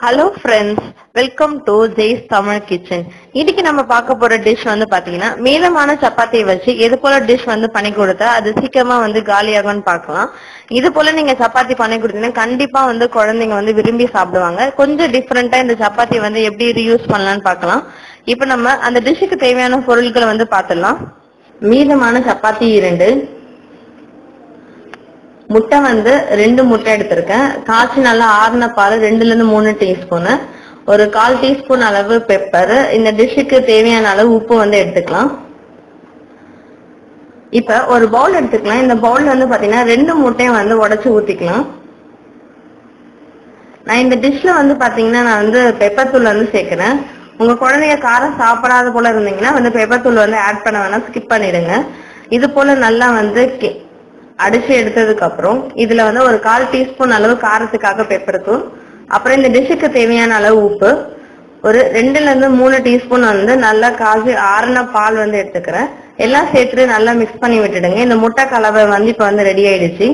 hello friends welcome to Jai's Tamil kitchen இன்னைக்கு நம்ம பார்க்க போற டிஷ் வந்து பாத்தீங்கன்னா மீதமான சப்பாத்தியை வச்சு எது போல டிஷ் வந்து பண்ணி கொடுத்தா அது சீக்கிரமா வந்து காலியாகும்னு பார்க்கலாம் இது போல நீங்க சப்பாத்தி பண்ணி கொடுத்தீங்கன்னா கண்டிப்பா வந்து குழந்தைங்க வந்து விரும்பி சாப்பிடுவாங்க கொஞ்சம் டிஃப்ரெண்டா இந்த சப்பாத்தி வந்து எப்படி ரீயூஸ் பண்ணலாம்னு பார்க்கலாம் இப்போ நம்ம அந்த டிஷ்ஷுக்கு தேவையான பொருட்களை வந்து பார்த்துடலாம் மீதமான சப்பாத்தி இரண்டு முட்டை வந்து ரெண்டு முட்டை எடுத்திருக்கேன் காய்ச்சி நல்லா ஆறுன பால் ரெண்டுல இருந்து மூணு டீஸ்பூனு ஒரு கால் டீஸ்பூன் அளவு பெப்பர் இந்த டிஷ்ஷுக்கு தேவையான அளவு உப்பு வந்து எடுத்துக்கலாம் இப்ப ஒரு பவுல் எடுத்துக்கலாம் இந்த பவுல் வந்து பாத்தீங்கன்னா ரெண்டு முட்டையும் வந்து உடைச்சு ஊத்திக்கலாம் நான் இந்த டிஷ்ல வந்து பாத்தீங்கன்னா நான் வந்து பெப்பர் தூள் வந்து சேர்க்கிறேன் உங்க குழந்தைங்க காரம் சாப்பிடாத போல இருந்தீங்கன்னா வந்து பெப்பர் தூள் வந்து ஆட் பண்ண வேணாம் ஸ்கிப் பண்ணிடுங்க இது போல நல்லா வந்து கே- அடிச்சு எடுத்ததுக்கு அப்புறம் இதுல வந்து ஒரு கால் டீஸ்பூன் அளவு காரத்துக்காக பெப்பர் தூள் அப்புறம் இந்த டிஷ்ஷுக்கு தேவையான அளவு உப்பு ஒரு ரெண்டுல இருந்து மூணு டீஸ்பூன் வந்து நல்லா காய்ச்சி ஆறுன பால் வந்து எடுத்துக்கிறேன் எல்லாம் சேர்த்துட்டு நல்லா மிக்ஸ் பண்ணி விட்டுடுங்க இந்த முட்டை கலவை வந்து இப்ப வந்து ரெடி ஆயிடுச்சு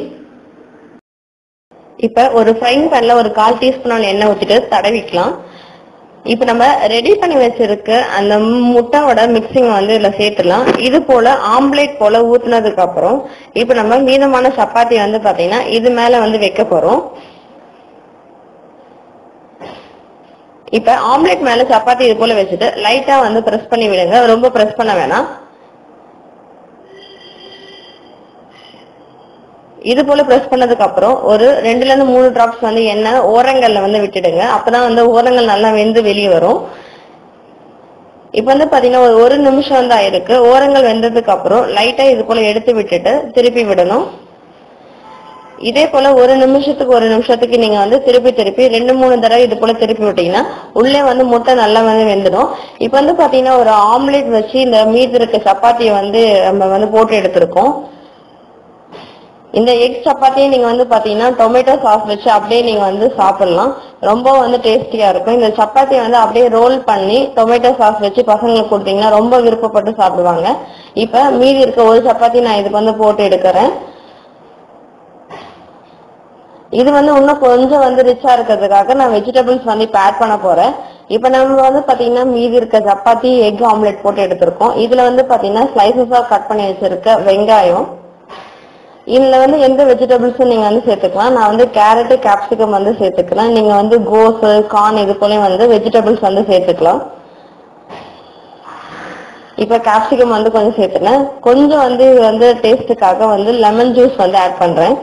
இப்ப ஒரு ஃப்ரைங் பேன்ல ஒரு கால் டீஸ்பூன் எண்ணெய் ஊத்திட்டு தடவிக்கலாம் இப்ப நம்ம ரெடி பண்ணி வச்சிருக்க அந்த முட்டையோட மிக்சிங் வந்து இதுல சேர்த்துலாம் இது போல ஆம்லேட் போல ஊத்துனதுக்கு அப்புறம் இப்ப நம்ம மீதமான சப்பாத்தி வந்து பாத்தீங்கன்னா இது மேல வந்து வைக்க போறோம் இப்ப ஆம்லேட் மேல சப்பாத்தி இது போல வச்சுட்டு லைட்டா வந்து பிரஸ் பண்ணி விடுங்க ரொம்ப பிரஸ் பண்ண வேணாம் இது போல பிரஸ் பண்ணதுக்கு அப்புறம் ஒரு ரெண்டுல இருந்து மூணு டிராப்ஸ் வந்து எண்ணெய் ஓரங்கள்ல வந்து விட்டுடுங்க அப்பதான் வந்து ஓரங்கள் நல்லா வெந்து வெளியே வரும் இப்ப வந்து பாத்தீங்கன்னா ஒரு ஒரு நிமிஷம் தான் இருக்கு ஓரங்கள் வெந்ததுக்கு அப்புறம் லைட்டா இது போல எடுத்து விட்டுட்டு திருப்பி விடணும் இதே போல ஒரு நிமிஷத்துக்கு ஒரு நிமிஷத்துக்கு நீங்க வந்து திருப்பி திருப்பி ரெண்டு மூணு தடவை இது போல திருப்பி விட்டீங்கன்னா உள்ளே வந்து முட்டை நல்லா வந்து வெந்துடும் இப்ப வந்து பாத்தீங்கன்னா ஒரு ஆம்லேட் வச்சு இந்த மீதி இருக்க சப்பாத்தியை வந்து நம்ம வந்து போட்டு எடுத்திருக்கோம் இந்த எக் சப்பாத்தியை நீங்க வந்து பாத்தீங்கன்னா டொமேட்டோ சாஸ் வச்சு அப்படியே நீங்க வந்து சாப்பிடலாம் ரொம்ப வந்து டேஸ்டியா இருக்கும் இந்த சப்பாத்தியை வந்து அப்படியே ரோல் பண்ணி டொமேட்டோ சாஸ் வச்சு பசங்களுக்கு கொடுத்தீங்கன்னா ரொம்ப விருப்பப்பட்டு சாப்பிடுவாங்க இப்ப மீதி இருக்க ஒரு சப்பாத்தி நான் இதுக்கு வந்து போட்டு எடுக்கிறேன் இது வந்து இன்னும் கொஞ்சம் வந்து ரிச்சா இருக்கிறதுக்காக நான் வெஜிடபிள்ஸ் வந்து இப்ப ஆட் பண்ண போறேன் இப்ப நம்ம வந்து பாத்தீங்கன்னா மீதி இருக்க சப்பாத்தி எக் ஆம்லெட் போட்டு எடுத்திருக்கோம் இதுல வந்து பாத்தீங்கன்னா ஸ்லைசஸா கட் பண்ணி வச்சிருக்க வெங்காயம் இதுல வந்து எந்த வெஜிடபிள்ஸும் நீங்க வந்து சேர்த்துக்கலாம் நான் வந்து கேரட் கேப்சிகம் வந்து சேர்த்துக்கலாம் நீங்க வந்து கோஸ் கார்ன் இது போல வந்து வெஜிடபிள்ஸ் வந்து சேர்த்துக்கலாம் இப்ப கேப்சிகம் வந்து கொஞ்சம் சேர்த்துனேன் கொஞ்சம் வந்து இது வந்து டேஸ்ட்டுக்காக வந்து லெமன் ஜூஸ் வந்து ஆட் பண்றேன்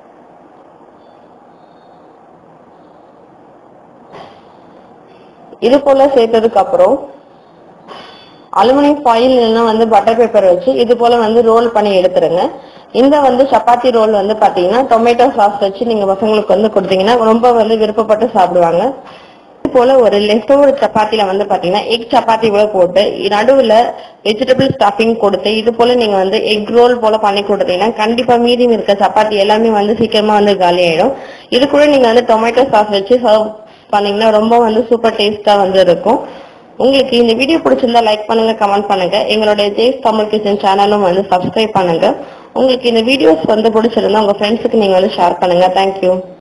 இது போல சேர்த்ததுக்கு அப்புறம் அலுமினியம் ஃபாயில் இல்லைன்னா வந்து பட்டர் பேப்பர் வச்சு இது போல வந்து ரோல் பண்ணி எடுத்துருங்க இந்த வந்து சப்பாத்தி ரோல் வந்து பாத்தீங்கன்னா டொமேட்டோ சாஸ் வச்சு நீங்க பசங்களுக்கு வந்து கொடுத்தீங்கன்னா ரொம்ப வந்து விருப்பப்பட்டு சாப்பிடுவாங்க இது போல ஒரு லெஃப்ட் ஓவர் சப்பாத்தில வந்து பாத்தீங்கன்னா எக் சப்பாத்தி கூட போட்டு நடுவுல வெஜிடபிள் ஸ்டஃபிங் கொடுத்து இது போல நீங்க வந்து எக் ரோல் போல பண்ணி கொடுத்தீங்கன்னா கண்டிப்பா மீதி இருக்க சப்பாத்தி எல்லாமே வந்து சீக்கிரமா வந்து காலி ஆயிடும் இது கூட நீங்க வந்து டொமேட்டோ சாஸ் வச்சு சர்வ் பண்ணீங்கன்னா ரொம்ப வந்து சூப்பர் டேஸ்டா வந்து இருக்கும் உங்களுக்கு இந்த வீடியோ பிடிச்சிருந்தா லைக் பண்ணுங்க கமெண்ட் பண்ணுங்க எங்களுடைய ஜெய்ஸ் தமிழ் கிச்சன் சேனலும் வந்து சப்ஸ்கிரைப் பண்ணுங்க உங்களுக்கு இந்த வீடியோஸ் வந்து பிடிச்சிருந்தா உங்க ஃப்ரெண்ட்ஸுக்கு நீங்க வந்து ஷேர் பண்ணுங்க தேங்க்யூ